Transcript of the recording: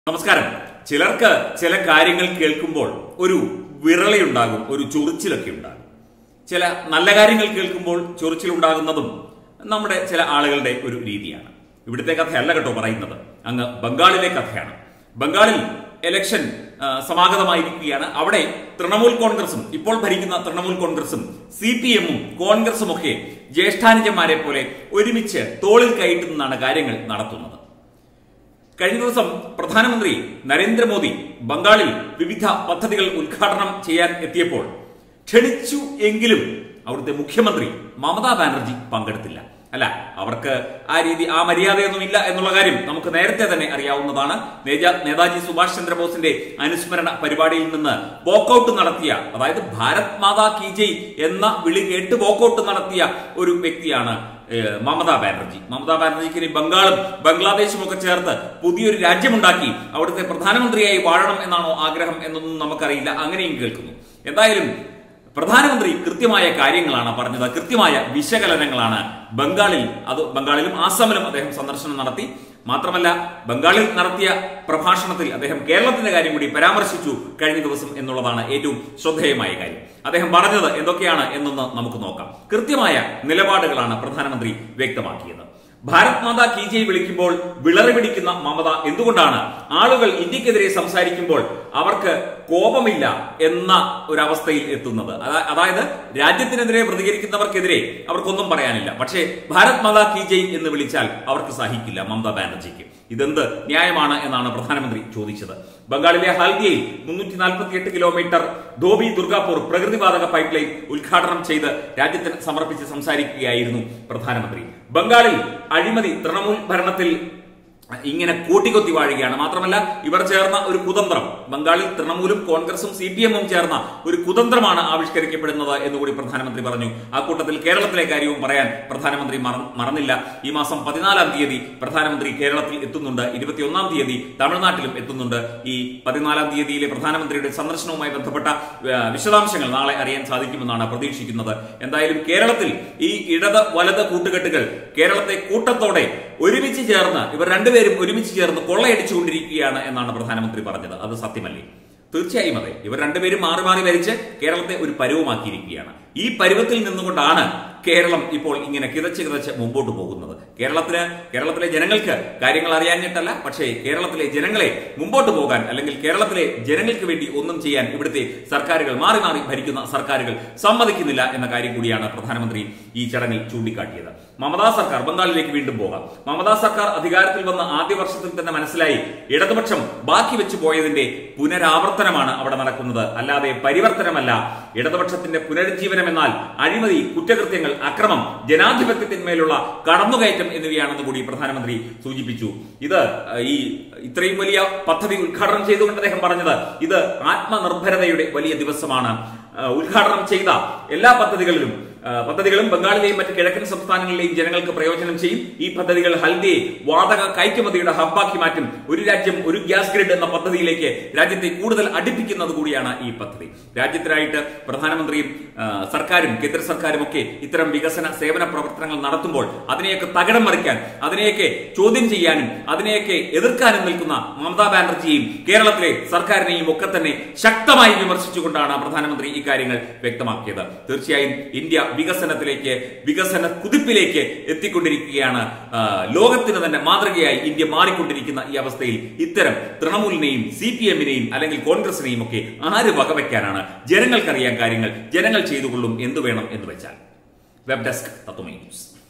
നമസ്കാരം ചിലർക്ക് ചില കാര്യങ്ങൾ കേൾക്കുമ്പോൾ ഒരു വിറളിയുണ്ടാകും ഒരു ചൊറിച്ചിലൊക്കെ ഉണ്ടാകും ചില നല്ല കാര്യങ്ങൾ കേൾക്കുമ്പോൾ ചൊറിച്ചിലുണ്ടാകുന്നതും നമ്മുടെ ചില ആളുകളുടെ ഒരു രീതിയാണ് ഇവിടുത്തെ കഥയല്ല കേട്ടോ പറയുന്നത് അങ്ങ് ബംഗാളിലെ കഥയാണ് ബംഗാളിൽ ഇലക്ഷൻ ആ, സമാഗതമായിരിക്കുകയാണ് അവിടെ തൃണമൂൽ കോൺഗ്രസും ഇപ്പോൾ ഭരിക്കുന്ന തൃണമൂൽ കോൺഗ്രസും സി പി എമ്മും കോൺഗ്രസും ഒക്കെ ജ്യേഷ്ഠാനുജന്മാരെ പോലെ ഒരുമിച്ച് തോളിൽ കയറ്റുന്നതാണ് കാര്യങ്ങൾ നടത്തുന്നത് കഴിഞ്ഞ ദിവസം പ്രധാനമന്ത്രി നരേന്ദ്രമോദി ബംഗാളിൽ വിവിധ പദ്ധതികൾ ഉദ്ഘാടനം ചെയ്യാൻ എത്തിയപ്പോൾ ക്ഷണിച്ചു എങ്കിലും അവിടുത്തെ മുഖ്യമന്ത്രി മമതാ ബാനർജി പങ്കെടുത്തില്ല അല്ല അവർക്ക് ആ രീതി ആ മര്യാദയൊന്നും ഇല്ല എന്നുള്ള കാര്യം നമുക്ക് നേരത്തെ തന്നെ അറിയാവുന്നതാണ് നേജ- നേതാജി സുഭാഷ് ചന്ദ്രബോസിന്റെ അനുസ്മരണ പരിപാടിയിൽ നിന്ന് വോക്കൌട്ട് നടത്തിയ അതായത് ഭാരത് മാതാ കി ജയ് എന്ന വിളി കേട്ട് വോക്കൌട്ട് നടത്തിയ ഒരു വ്യക്തിയാണ് ഏഹ് മമതാ ബാനർജി മമതാ ബാനർജിക്ക് ഇനി ബംഗാളും ബംഗ്ലാദേശും ഒക്കെ ചേർത്ത് പുതിയൊരു രാജ്യമുണ്ടാക്കി അവിടുത്തെ പ്രധാനമന്ത്രിയായി വാഴണം എന്നാണോ ആഗ്രഹം എന്നൊന്നും നമുക്കറിയില്ല അങ്ങനെയും കേൾക്കുന്നു എന്തായാലും പ്രധാനമന്ത്രി കൃത്യമായ കാര്യങ്ങളാണ് പറഞ്ഞത് കൃത്യമായ വിശകലനങ്ങളാണ് ബംഗാളിൽ അത് ബംഗാളിലും ആസാമിലും അദ്ദേഹം സന്ദർശനം നടത്തി മാത്രമല്ല ബംഗാളിൽ നടത്തിയ പ്രഭാഷണത്തിൽ അദ്ദേഹം കേരളത്തിന്റെ കാര്യം കൂടി പരാമർശിച്ചു കഴിഞ്ഞ ദിവസം എന്നുള്ളതാണ് ഏറ്റവും ശ്രദ്ധേയമായ കാര്യം അദ്ദേഹം പറഞ്ഞത് എന്തൊക്കെയാണ് എന്നൊന്ന് നമുക്ക് നോക്കാം കൃത്യമായ നിലപാടുകളാണ് പ്രധാനമന്ത്രി വ്യക്തമാക്കിയത് ഭാരത് മാതാ കി ജയ് വിളിക്കുമ്പോൾ വിളറി പിടിക്കുന്ന മമത എന്തുകൊണ്ടാണ് ആളുകൾ ഇന്ത്യക്കെതിരെ സംസാരിക്കുമ്പോൾ അവർക്ക് കോപമില്ല എന്ന ഒരവസ്ഥയിൽ എത്തുന്നത് അതാ- അതായത് രാജ്യത്തിനെതിരെ പ്രതികരിക്കുന്നവർക്കെതിരെ അവർക്കൊന്നും പറയാനില്ല പക്ഷേ ഭാരത് മാതാ കി ജയ് എന്ന് വിളിച്ചാൽ അവർക്ക് സഹിക്കില്ല മമതാ ബാനർജിക്ക് ഇതെന്ത് ന്യായമാണ് എന്നാണ് പ്രധാനമന്ത്രി ചോദിച്ചത് ബംഗാളിലെ ഹൽദിയയിൽ മുന്നൂറ്റി നാൽപ്പത്തിയെട്ട് കിലോമീറ്റർ ധോബി ദുർഗാപൂർ പ്രകൃതിവാതക പൈപ്പ് ലൈൻ ഉദ്ഘാടനം ചെയ്ത് രാജ്യത്തിന് സമർപ്പിച്ച് സംസാരിക്കുകയായിരുന്നു പ്രധാനമന്ത്രി ബംഗാളിൽ അഴിമതി തൃണമൂൽ ഭരണത്തിൽ ഇങ്ങനെ കൂട്ടിക്കൊത്തി വാഴുകയാണ് മാത്രമല്ല ഇവർ ചേർന്ന ഒരു കുതന്ത്രം ബംഗാളിൽ തൃണമൂലും കോൺഗ്രസും സി പി എമ്മും ചേർന്ന ഒരു കുതന്ത്രമാണ് ആവിഷ്കരിക്കപ്പെടുന്നത് എന്നുകൂടി പ്രധാനമന്ത്രി പറഞ്ഞു ആ കൂട്ടത്തിൽ കേരളത്തിലെ കാര്യവും പറയാൻ പ്രധാനമന്ത്രി മറ- മറന്നില്ല ഈ മാസം പതിനാലാം തീയതി പ്രധാനമന്ത്രി കേരളത്തിൽ എത്തുന്നുണ്ട് ഇരുപത്തിയൊന്നാം തീയതി തമിഴ്നാട്ടിലും എത്തുന്നുണ്ട് ഈ പതിനാലാം തീയതിയിലെ പ്രധാനമന്ത്രിയുടെ സന്ദർശനവുമായി ബന്ധപ്പെട്ട ആ, വിശദാംശങ്ങൾ നാളെ അറിയാൻ സാധിക്കുമെന്നാണ് പ്രതീക്ഷിക്കുന്നത് എന്തായാലും കേരളത്തിൽ ഈ ഇടത് വലത് കൂട്ടുകെട്ടുകൾ കേരളത്തെ കൂട്ടത്തോടെ ഒരുമിച്ച് ചേർന്ന് ഇവർ രണ്ടുപേരും ഒരുമിച്ച് ചേർന്ന് കൊള്ളയടിച്ചുകൊണ്ടിരിക്കുകയാണ് എന്നാണ് പ്രധാനമന്ത്രി പറഞ്ഞത് അത് സത്യമല്ലേ തീർച്ചയായും അതെ ഇവർ രണ്ടുപേരും മാറി മാറി ഭരിച്ച് കേരളത്തെ ഒരു പരുവമാക്കിയിരിക്കുകയാണ് ഈ പരുവത്തിൽ നിന്നുകൊണ്ടാണ് കേരളം ഇപ്പോൾ ഇങ്ങനെ കിതച്ച് കിതച്ച് മുമ്പോട്ട് പോകുന്നത് കേരളത്തിന് കേരളത്തിലെ ജനങ്ങൾക്ക് കാര്യങ്ങൾ അറിയാഞ്ഞിട്ടല്ല പക്ഷേ കേരളത്തിലെ ജനങ്ങളെ മുമ്പോട്ട് പോകാൻ അല്ലെങ്കിൽ കേരളത്തിലെ ജനങ്ങൾക്ക് വേണ്ടി ഒന്നും ചെയ്യാൻ ഇവിടുത്തെ സർക്കാരുകൾ മാറി മാറി ഭരിക്കുന്ന സർക്കാരുകൾ സമ്മതിക്കുന്നില്ല എന്ന കാര്യം കൂടിയാണ് പ്രധാനമന്ത്രി ഈ ചടങ്ങിൽ ചൂണ്ടിക്കാട്ടിയത് മമതാ സർക്കാർ ബംഗാളിലേക്ക് വീണ്ടും പോകാം മമതാ സർക്കാർ അധികാരത്തിൽ വന്ന ആദ്യ വർഷത്തിൽ തന്നെ മനസ്സിലായി ഇടതുപക്ഷം ബാക്കി വെച്ചു പോയതിന്റെ പുനരാവർത്തനമാണ് അവിടെ നടക്കുന്നത് അല്ലാതെ പരിവർത്തനമല്ല ഇടതുപക്ഷത്തിന്റെ പുനരുജ്ജീവനം എന്നാൽ അഴിമതി കുറ്റകൃത്യങ്ങൾ അക്രമം ജനാധിപത്യത്തിന്മേലുള്ള കടന്നുകയറ്റം എന്നിവയാണെന്ന് കൂടി പ്രധാനമന്ത്രി സൂചിപ്പിച്ചു ഇത് അഹ്, ഈ ഇത്രയും വലിയ പദ്ധതി ഉദ്ഘാടനം ചെയ്തുകൊണ്ട് അദ്ദേഹം പറഞ്ഞത് ഇത് ആത്മനിർഭരതയുടെ വലിയ ദിവസമാണ് അഹ്, ഉദ്ഘാടനം ചെയ്ത എല്ലാ പദ്ധതികളിലും അഹ്, പദ്ധതികളും ബംഗാളിലെയും മറ്റ് കിഴക്കൻ സംസ്ഥാനങ്ങളിലെയും ജനങ്ങൾക്ക് പ്രയോജനം ചെയ്യും ഈ പദ്ധതികൾ ഹൽദിയെ വാതക കയറ്റുമതിയുടെ ഹബ്ബാക്കി മാറ്റും ഒരു രാജ്യം ഒരു ഗ്യാസ് ഗ്രിഡ് എന്ന പദ്ധതിയിലേക്ക് രാജ്യത്തെ കൂടുതൽ അടുപ്പിക്കുന്നത് കൂടിയാണ് ഈ പദ്ധതി രാജ്യത്തിനായിട്ട് പ്രധാനമന്ത്രിയും ആ, സർക്കാരും കേന്ദ്ര സർക്കാരും ഒക്കെ ഇത്തരം വികസന സേവന പ്രവർത്തനങ്ങൾ നടത്തുമ്പോൾ അതിനെയൊക്കെ തകിടം മറിക്കാൻ അതിനെയൊക്കെ ചോദ്യം ചെയ്യാനും അതിനെയൊക്കെ എതിർക്കാനും നിൽക്കുന്ന മമതാ ബാനർജിയെയും കേരളത്തിലെ സർക്കാരിനെയും ഒക്കെ തന്നെ ശക്തമായി വിമർശിച്ചുകൊണ്ടാണ് പ്രധാനമന്ത്രി ഇക്കാര്യങ്ങൾ വ്യക്തമാക്കിയത് തീർച്ചയായും ഇന്ത്യ വികസനത്തിലേക്ക് വികസന കുതിപ്പിലേക്ക് എത്തിക്കൊണ്ടിരിക്കുകയാണ് ആ, ലോകത്തിന് തന്നെ മാതൃകയായി ഇന്ത്യ മാറിക്കൊണ്ടിരിക്കുന്ന ഈ അവസ്ഥയിൽ ഇത്തരം തൃണമൂലിനെയും സി പി എമ്മിനെയും അല്ലെങ്കിൽ കോൺഗ്രസിനെയും ഒക്കെ ആര് വകവയ്ക്കാനാണ് ജനങ്ങൾക്കറിയാൻ കാര്യങ്ങൾ ജനങ്ങൾ ചെയ്തുകൊള്ളും എന്തു വേണം എന്ന് വെച്ചാൽ വെബ് ഡെസ്ക് തത്വമേ ന്യൂസ്